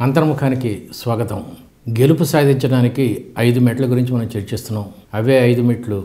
అంతర్ముఖానికి స్వాగతం గెలుపు సాధించడానికి ఐదు మెట్ల గురించి మనం చర్చిస్తున్నాం అవే ఐదు మెట్లు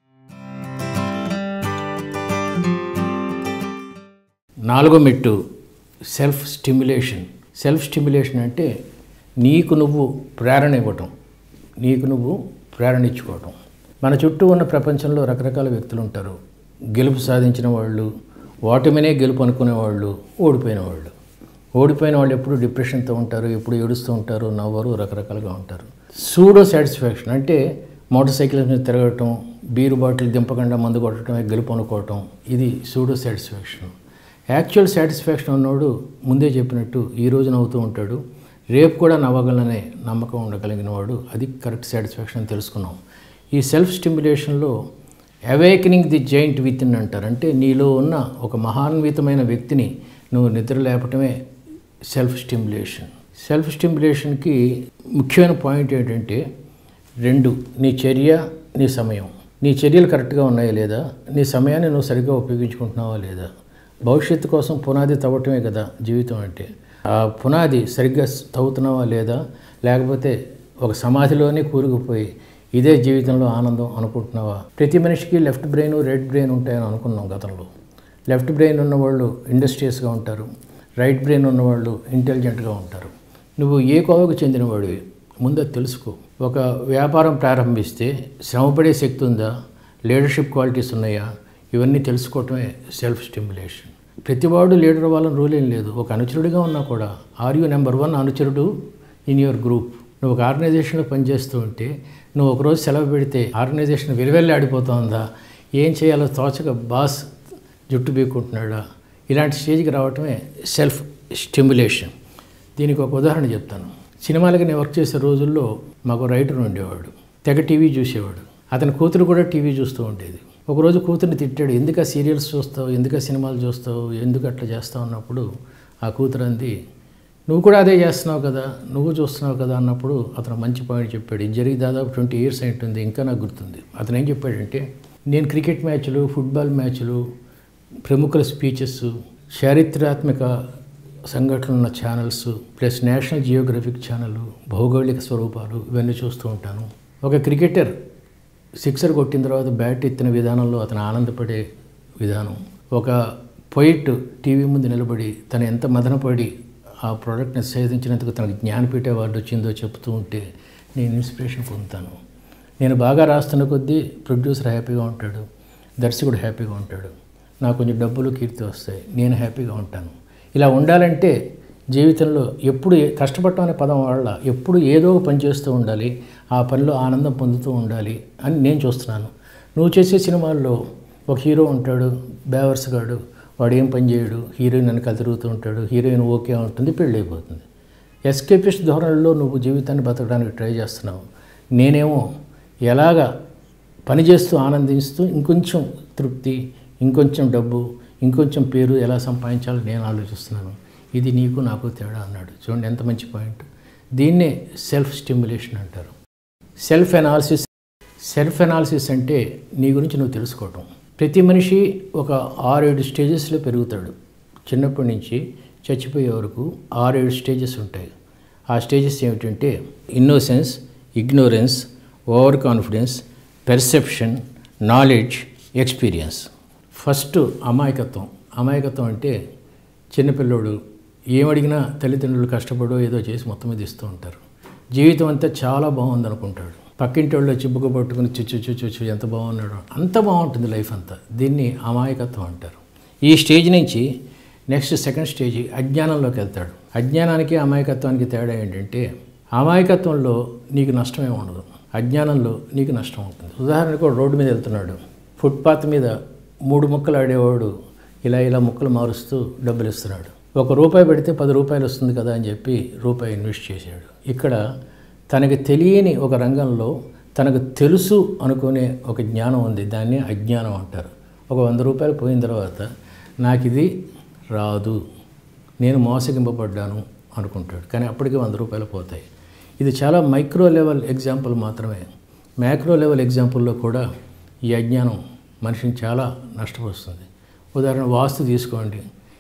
నాలుగో మెట్టు సెల్ఫ్ స్టిమ్యులేషన్ సెల్ఫ్ స్టిమ్యులేషన్ అంటే నీకు నువ్వు ప్రేరణ ఇవ్వటం నీకు నువ్వు ప్రేరణ ఇచ్చుకోవటం మన చుట్టూ ఉన్న ప్రపంచంలో రకరకాల వ్యక్తులు ఉంటారు గెలుపు సాధించిన వాళ్ళు ఓటమినే గెలుపు అనుకునే వాళ్ళు ఓడిపోయిన వాళ్ళు ఓడిపోయిన వాళ్ళు ఎప్పుడు డిప్రెషన్తో ఉంటారు ఎప్పుడు ఏడుస్తూ ఉంటారు నవ్వరు రకరకాలుగా ఉంటారు సూడో సాటిస్ఫాక్షన్ అంటే మోటార్ సైకిల్ మీద తిరగటం బీరు బాటిల్ దింపకుండా మందు కొట్టడమే గెలుపు అనుకోవటం ఇది సూడో సాటిస్ఫాక్షన్ యాక్చువల్ సాటిస్ఫాక్షన్ ఉన్నవాడు ముందే చెప్పినట్టు ఈ రోజు నవ్వుతూ ఉంటాడు రేపు కూడా నవ్వగలనే నమ్మకం ఉండగలిగిన వాడు అది కరెక్ట్ సాటిస్ఫాక్షన్ అని తెలుసుకున్నాం ఈ సెల్ఫ్ స్టిమ్యులేషన్లో awakening the giant within అంటారు అంటే నీలో ఉన్న ఒక మహాన్వితమైన వ్యక్తిని నువ్వు నిద్ర లేపటమే సెల్ఫ్ స్టిమ్యులేషన్ సెల్ఫ్ స్టిమ్యులేషన్కి ముఖ్యమైన పాయింట్ ఏంటంటే రెండు నీ చర్య నీ సమయం నీ చర్యలు కరెక్ట్గా ఉన్నాయా లేదా నీ సమయాన్ని నువ్వు సరిగ్గా ఉపయోగించుకుంటున్నావా లేదా భవిష్యత్తు కోసం పునాది తవ్వటమే కదా జీవితం అంటే ఆ పునాది సరిగ్గా తవ్వుతున్నావా లేదా లేకపోతే ఒక సమాధిలోనే కూరుకుపోయి ఇదే జీవితంలో ఆనందం అనుకుంటున్నావా ప్రతి మనిషికి లెఫ్ట్ బ్రెయిన్ రెడ్ బ్రెయిన్ ఉంటాయని అనుకున్నాం గతంలో లెఫ్ట్ బ్రెయిన్ ఉన్నవాళ్ళు ఇండస్ట్రియస్గా ఉంటారు రైట్ బ్రెయిన్ ఉన్నవాళ్ళు ఇంటెలిజెంట్గా ఉంటారు నువ్వు ఏ కోవకు చెందినవాడివి ముందు అది తెలుసుకో ఒక వ్యాపారం ప్రారంభిస్తే శ్రమపడే శక్తి ఉందా లీడర్షిప్ క్వాలిటీస్ ఉన్నాయా ఇవన్నీ తెలుసుకోవటమే సెల్ఫ్ స్టిమ్యులేషన్ ప్రతివాడు లీడర్ వాళ్ళని రూల్ ఏం లేదు ఒక అనుచరుడిగా ఉన్నా కూడా ఆర్ యూ నెంబర్ వన్ అనుచరుడు ఇన్ యువర్ గ్రూప్ నువ్వు ఒక ఆర్గనైజేషన్లో పనిచేస్తూ ఉంటే నువ్వు ఒకరోజు సెలవు పెడితే ఆర్గనైజేషన్ విలువెళ్ళి ఆడిపోతుందా ఏం చేయాలో తోచక బాస్ జుట్టు బీక్కుంటున్నాడా ఇలాంటి స్టేజ్కి రావటమే సెల్ఫ్ స్టిమ్యులేషన్ దీనికి ఒక ఉదాహరణ చెప్తాను సినిమాలకి నేను వర్క్ చేసే రోజుల్లో మాకు రైటర్ ఉండేవాడు తెగ టీవీ చూసేవాడు అతని కూతురు కూడా టీవీ చూస్తూ ఉండేది ఒకరోజు కూతుర్ని తిట్టాడు ఎందుకు సీరియల్స్ చూస్తావు ఎందుకు సినిమాలు చూస్తావు ఎందుకు అట్లా చేస్తావు అన్నప్పుడు ఆ కూతురు అంది నువ్వు కూడా అదే చేస్తున్నావు కదా నువ్వు చూస్తున్నావు కదా అన్నప్పుడు అతను మంచి పాయింట్ చెప్పాడు ఇది జరిగి దాదాపు ట్వంటీ ఇయర్స్ ఉంటుంది ఇంకా నాకు గుర్తుంది అతను ఏం చెప్పాడంటే నేను క్రికెట్ మ్యాచ్లు ఫుట్బాల్ మ్యాచ్లు ప్రముఖుల స్పీచెస్ చారిత్రాత్మక సంఘటనలు ఉన్న channels plus National Geographic channel భౌగోళిక స్వరూపాలు ఇవన్నీ చూస్తూ ఉంటాను ఒక క్రికెటర్ సిక్సర్ కొట్టిన తర్వాత బ్యాట్ ఎత్తిన విధానంలో అతను ఆనందపడే విధానం ఒక పొయిట్ టీవీ ముందు నిలబడి తను ఎంత మదనపడి ఆ ప్రోడక్ట్ని సేధించినందుకు తనకు జ్ఞానపీఠ అవార్డు వచ్చిందో చెప్తూ ఉంటే నేను ఇన్స్పిరేషన్ పొందుతాను నేను బాగా రాస్తున్న కొద్దీ ప్రొడ్యూసర్ హ్యాపీగా ఉంటాడు దర్శకుడు హ్యాపీగా ఉంటాడు నాకు కొంచెం డబ్బులు కీర్తి వస్తాయి నేను హ్యాపీగా ఉంటాను ఇలా ఉండాలంటే జీవితంలో ఎప్పుడు ఏ- కష్టపడటం అనే పదం వాళ్ళ ఎప్పుడు ఏదో ఒక పని చేస్తూ ఉండాలి ఆ పనిలో ఆనందం పొందుతూ ఉండాలి అని నేను చూస్తున్నాను నువ్వు చేసే సినిమాల్లో ఒక హీరో ఉంటాడు బేవర్స్ గాడు వాడు ఏం పని చేయడు హీరోయిన్ వెనకాల తిరుగుతూ ఉంటాడు హీరోయిన్ ఓకే ఉంటుంది పెళ్ళి అయిపోతుంది ఎస్కేపిస్ట్ ధోరణిలో నువ్వు జీవితాన్ని బతకడానికి ట్రై చేస్తున్నావు నేనేమో ఎలాగా పని చేస్తూ ఆనందిస్తూ ఇంకొంచెం తృప్తి ఇంకొంచెం డబ్బు ఇంకొంచెం పేరు ఎలా సంపాదించాలో నేను ఆలోచిస్తున్నాను ఇది నీకు నాకు తేడా అన్నాడు చూడండి ఎంత మంచి పాయింట్ దీన్నే సెల్ఫ్ స్టిమ్యులేషన్ అంటారు సెల్ఫ్ ఎనాలిసిస్ సెల్ఫ్ ఎనాలిసిస్ అంటే నీ గురించి నువ్వు తెలుసుకోవటం ప్రతి మనిషి ఒక ఆరేడు స్టేజెస్లో పెరుగుతాడు చిన్నప్పటి నుంచి చచ్చిపోయే వరకు ఆరేడు స్టేజెస్ ఉంటాయి ఆ స్టేజెస్ ఏమిటంటే innocence ignorance over confidence perception knowledge experience first అమాయకత్వం అమాయకత్వం అంటే చిన్నపిల్లోడు ఏమడిగినా తల్లిదండ్రులు కష్టపడో ఏదో చేసి మొత్తం మీద ఇస్తూ ఉంటారు జీవితం అంతా చాలా బాగుంది అనుకుంటాడు పక్కింటి వాళ్ళు చిబ్బుక పట్టుకుని చుచ్చు చుచ్చు చుచ్చు ఎంత బాగున్నాడు అంత బాగుంటుంది లైఫ్ అంతా దీన్ని అమాయకత్వం అంటారు ఈ స్టేజ్ నుంచి నెక్స్ట్ సెకండ్ స్టేజ్ అజ్ఞానంలోకి వెళ్తాడు అజ్ఞానానికి అమాయకత్వానికి తేడా ఏంటంటే అమాయకత్వంలో నీకు నష్టమే ఉండదు అజ్ఞానంలో నీకు నష్టం ఉంటుంది ఉదాహరణకు వాడు రోడ్డు మీద వెళ్తున్నాడు ఫుట్పాత్ మీద మూడు ముక్కలు ఆడేవాడు ఇలా ఇలా ముక్కలు మారుస్తూ డబ్బులు ఇస్తున్నాడు ఒక రూపాయి పెడితే పది రూపాయలు వస్తుంది కదా అని చెప్పి రూపాయి ఇన్వెస్ట్ చేశాడు ఇక్కడ తనకి తెలియని ఒక రంగంలో తనకు తెలుసు అనుకునే ఒక జ్ఞానం ఉంది దాన్ని అజ్ఞానం అంటారు ఒక వంద రూపాయలు పోయిన తర్వాత నాకు ఇది రాదు నేను మోసగింపబడ్డాను అనుకుంటాడు కానీ అప్పటికి వంద రూపాయలు పోతాయి ఇది చాలా మైక్రో లెవెల్ ఎగ్జాంపుల్ మాత్రమే మ్యాక్రో లెవెల్ ఎగ్జాంపుల్లో కూడా ఈ అజ్ఞానం మనిషిని చాలా నష్టపరుస్తుంది ఉదాహరణ వాస్తు తీసుకోండి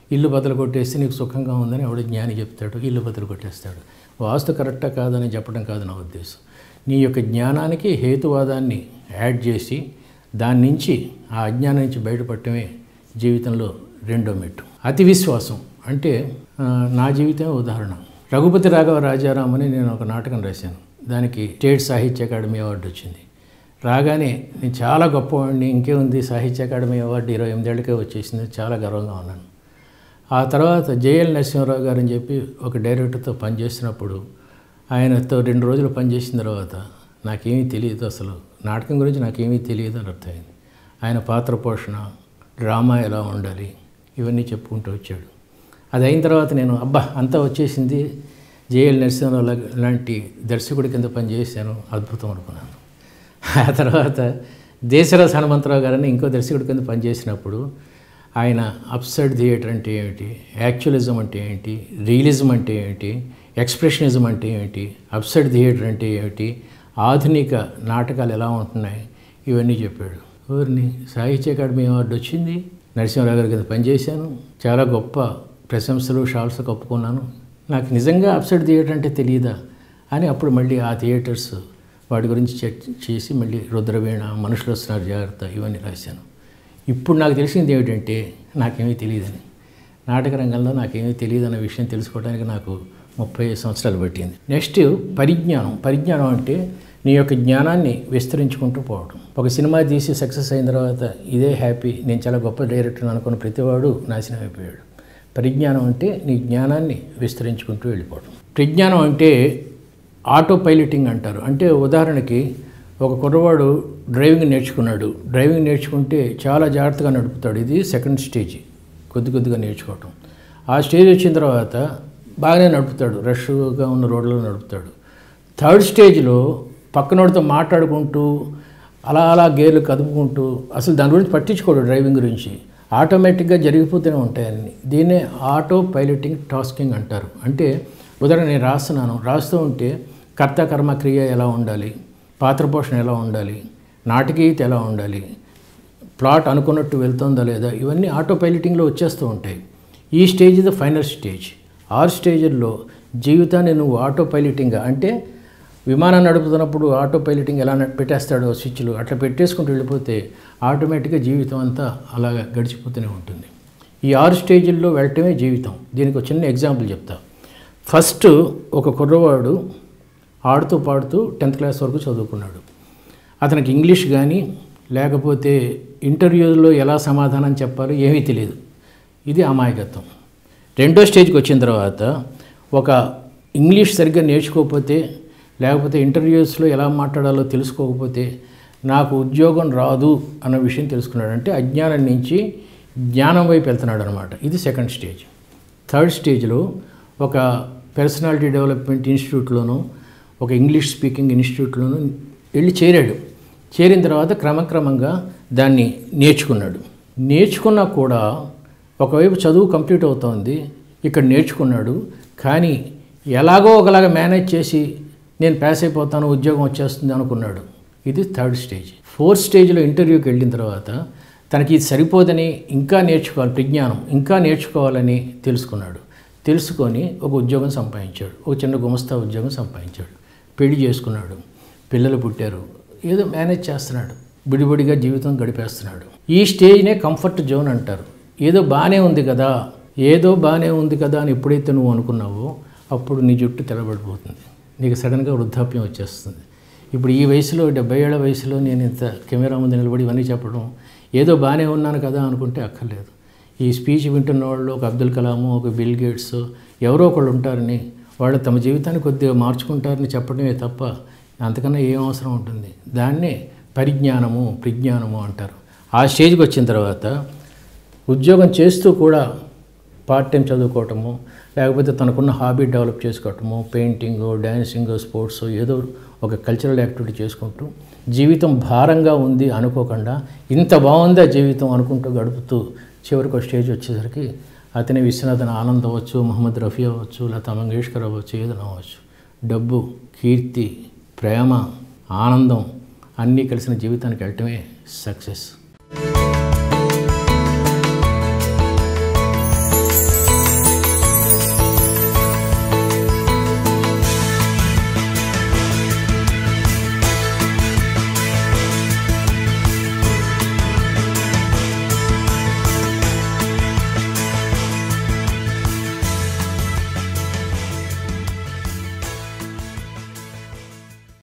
ఇల్లు బదులు కొట్టేస్తే నీకు సుఖంగా ఉందని ఎవడు జ్ఞాని చెప్తాడు ఇల్లు బదులు కొట్టేస్తాడు వాస్తు కరెక్టా కాదని చెప్పడం కాదు నా ఉద్దేశం నీ యొక్క జ్ఞానానికి హేతువాదాన్ని యాడ్ చేసి దాని నుంచి ఆ అజ్ఞానం నుంచి బయటపడటమే జీవితంలో రెండో మెట్టు అతి విశ్వాసం అంటే ఆ, నా జీవితమే ఉదాహరణ రఘుపతి రాఘవ రాజారాం అని నేను ఒక నాటకం రాశాను దానికి స్టేట్ సాహిత్య అకాడమీ అవార్డు వచ్చింది రాగానే నేను చాలా గొప్పవాడిని ఇంకేముంది సాహిత్య అకాడమీ అవార్డు ఇరవై ఎనిమిదేళ్ళకే వచ్చేసింది చాలా గర్వంగా ఉన్నాను ఆ తర్వాత జేఎల్ నరసింహరావు గారు అని చెప్పి ఒక డైరెక్టర్తో పనిచేసినప్పుడు ఆయనతో రెండు రోజులు పనిచేసిన తర్వాత నాకేమీ తెలియదు అసలు నాటకం గురించి నాకేమీ తెలియదు అని అర్థమైంది ఆయన పాత్ర పోషణ డ్రామా ఎలా ఉండాలి ఇవన్నీ చెప్పుకుంటూ వచ్చాడు అది అయిన తర్వాత నేను అబ్బా అంతా వచ్చేసింది జేఎల్ నరసింహరావు లా- లాంటి దర్శకుడి కింద పనిచేశాను అద్భుతం అనుకున్నాను ఆ తర్వాత దేశరాజ్ హనుమంతరావు గారని ఇంకో దర్శకుడి కింద పనిచేసినప్పుడు ఆయన అప్సైడ్ థియేటర్ అంటే ఏమిటి యాక్చువలిజం అంటే ఏంటి రియలిజం అంటే ఏంటి ఎక్స్ప్రెషనిజం అంటే ఏమిటి అప్సైడ్ థియేటర్ అంటే ఏమిటి ఆధునిక నాటకాలు ఎలా ఉంటున్నాయి ఇవన్నీ చెప్పాడు ఊరిని సాహిత్య అకాడమీ అవార్డు వచ్చింది నరసింహరావు గారి కింద పనిచేశాను చాలా గొప్ప ప్రశంసలు షాల్స్ కప్పుకున్నాను నాకు నిజంగా అప్సైడ్ థియేటర్ అంటే తెలియదా అని అప్పుడు మళ్ళీ ఆ థియేటర్స్ వాటి గురించి చర్చ చేసి మళ్ళీ రుద్రవీణ మనుషులు వస్తున్నారు జాగ్రత్త ఇవన్నీ రాశాను ఇప్పుడు నాకు తెలిసింది ఏమిటంటే నాకేమీ తెలియదని నాటక రంగంలో నాకేమీ తెలియదు అన్న విషయం తెలుసుకోవడానికి నాకు ముప్పై సంవత్సరాలు పట్టింది నెక్స్ట్ పరిజ్ఞానం పరిజ్ఞానం అంటే నీ యొక్క జ్ఞానాన్ని విస్తరించుకుంటూ పోవడం ఒక సినిమా తీసి సక్సెస్ అయిన తర్వాత ఇదే హ్యాపీ నేను చాలా గొప్ప డైరెక్టర్ అనుకున్న ప్రతివాడు నాశనం అయిపోయాడు పరిజ్ఞానం అంటే నీ జ్ఞానాన్ని విస్తరించుకుంటూ వెళ్ళిపోవడం ప్రజ్ఞానం అంటే ఆటో పైలటింగ్ అంటారు అంటే ఉదాహరణకి ఒక కుర్రవాడు డ్రైవింగ్ నేర్చుకున్నాడు డ్రైవింగ్ నేర్చుకుంటే చాలా జాగ్రత్తగా నడుపుతాడు ఇది సెకండ్ స్టేజ్ కొద్ది కొద్దిగా నేర్చుకోవటం ఆ స్టేజ్ వచ్చిన తర్వాత బాగానే నడుపుతాడు రష్గా ఉన్న రోడ్లలో నడుపుతాడు థర్డ్ స్టేజ్లో పక్కనోడితో మాట్లాడుకుంటూ అలా అలా గేర్లు కదుపుకుంటూ అసలు దాని గురించి పట్టించుకోడు డ్రైవింగ్ గురించి ఆటోమేటిక్గా జరిగిపోతూనే ఉంటాయని దీన్నే ఆటో పైలటింగ్ టాస్కింగ్ అంటారు అంటే ఉదాహరణ నేను రాస్తున్నాను రాస్తూ ఉంటే కర్త కర్మ క్రియ ఎలా ఉండాలి పాత్ర పోషణ ఎలా ఉండాలి నాటకీయత ఎలా ఉండాలి ప్లాట్ అనుకున్నట్టు వెళ్తుందా లేదా ఇవన్నీ ఆటో పైలటింగ్లో వచ్చేస్తూ ఉంటాయి ఈ స్టేజ్ ఇది ఫైనల్ స్టేజ్ ఆరు స్టేజ్ల్లో జీవితాన్ని నువ్వు ఆటో పైలటింగ్గా అంటే విమానం నడుపుతున్నప్పుడు ఆటో పైలటింగ్ ఎలా నడ్- పెట్టేస్తాడో స్విచ్లు అట్లా పెట్టేసుకుంటూ వెళ్ళిపోతే ఆటోమేటిక్గా జీవితం అంతా అలాగా గడిచిపోతూనే ఉంటుంది ఈ ఆరు స్టేజ్ల్లో వెళ్ళటమే జీవితం దీనికి ఒక చిన్న ఎగ్జాంపుల్ చెప్తా ఫస్ట్ ఒక కుర్రవాడు ఆడుతూ పాడుతూ టెన్త్ క్లాస్ వరకు చదువుకున్నాడు అతనికి ఇంగ్లీష్ కానీ లేకపోతే ఇంటర్వ్యూలో ఎలా సమాధానం చెప్పాలో ఏమీ తెలియదు ఇది అమాయకత్వం రెండో స్టేజ్కి వచ్చిన తర్వాత ఒక ఇంగ్లీష్ సరిగ్గా నేర్చుకోకపోతే లేకపోతే ఇంటర్వ్యూస్లో ఎలా మాట్లాడాలో తెలుసుకోకపోతే నాకు ఉద్యోగం రాదు అన్న విషయం తెలుసుకున్నాడు అంటే అజ్ఞానం నుంచి జ్ఞానం వైపు వెళ్తున్నాడు అనమాట ఇది సెకండ్ స్టేజ్ థర్డ్ స్టేజ్లో ఒక పర్సనాలిటీ డెవలప్మెంట్ ఇన్స్టిట్యూట్లోనూ ఒక ఇంగ్లీష్ స్పీకింగ్ ఇన్స్టిట్యూట్లోనూ వెళ్ళి చేరాడు చేరిన తర్వాత క్రమక్రమంగా దాన్ని నేర్చుకున్నాడు నేర్చుకున్నా కూడా ఒకవైపు చదువు కంప్లీట్ అవుతోంది ఇక్కడ నేర్చుకున్నాడు కానీ ఎలాగో ఒకలాగా మేనేజ్ చేసి నేను పాస్ అయిపోతాను ఉద్యోగం వచ్చేస్తుంది అనుకున్నాడు ఇది థర్డ్ స్టేజ్ ఫోర్త్ స్టేజ్లో ఇంటర్వ్యూకి వెళ్ళిన తర్వాత తనకి ఇది సరిపోదని ఇంకా నేర్చుకోవాలి ప్రజ్ఞానం ఇంకా నేర్చుకోవాలని తెలుసుకున్నాడు తెలుసుకొని ఒక ఉద్యోగం సంపాదించాడు ఒక చిన్న గుమస్తా ఉద్యోగం సంపాదించాడు పెళ్లి చేసుకున్నాడు పిల్లలు పుట్టారు ఏదో మేనేజ్ చేస్తున్నాడు బిడిబిడిగా జీవితం గడిపేస్తున్నాడు ఈ స్టేజ్నే కంఫర్ట్ జోన్ అంటారు ఏదో బాగానే ఉంది కదా ఏదో బాగానే ఉంది కదా అని ఎప్పుడైతే నువ్వు అనుకున్నావో అప్పుడు నీ జుట్టు తెల్లబడిపోతుంది నీకు సడన్గా వృద్ధాప్యం వచ్చేస్తుంది ఇప్పుడు ఈ వయసులో డెబ్బై ఏళ్ళ వయసులో నేను ఇంత కెమెరా ముందు నిలబడి ఇవన్నీ చెప్పడం ఏదో బాగానే ఉన్నాను కదా అనుకుంటే అక్కర్లేదు ఈ స్పీచ్ వింటున్న వాళ్ళు ఒక అబ్దుల్ కలాము ఒక బిల్ గేట్స్ ఎవరో ఒకళ్ళు ఉంటారని వాళ్ళు తమ జీవితాన్ని కొద్దిగా మార్చుకుంటారని చెప్పడమే తప్ప అంతకన్నా ఏం అవసరం ఉంటుంది దాన్నే పరిజ్ఞానము ప్రజ్ఞానము అంటారు ఆ స్టేజ్కి వచ్చిన తర్వాత ఉద్యోగం చేస్తూ కూడా పార్ట్ టైం చదువుకోవటము లేకపోతే తనకున్న హాబీ డెవలప్ చేసుకోవటము పెయింటింగ్ డ్యాన్సింగ్ స్పోర్ట్స్ ఏదో ఒక కల్చరల్ యాక్టివిటీ చేసుకుంటూ జీవితం భారంగా ఉంది అనుకోకుండా ఇంత బాగుందా జీవితం అనుకుంటూ గడుపుతూ చివరికి ఒక స్టేజ్ వచ్చేసరికి అతని విశ్వనాథన్ ఆనంద్ అవ్వచ్చు మహమ్మద్ రఫీ అవ్వచ్చు లతా మంగేష్కర్ అవ్వచ్చు ఏదైనా అవ్వచ్చు డబ్బు కీర్తి ప్రేమ ఆనందం అన్నీ కలిసిన జీవితానికి వెళ్ళటమే సక్సెస్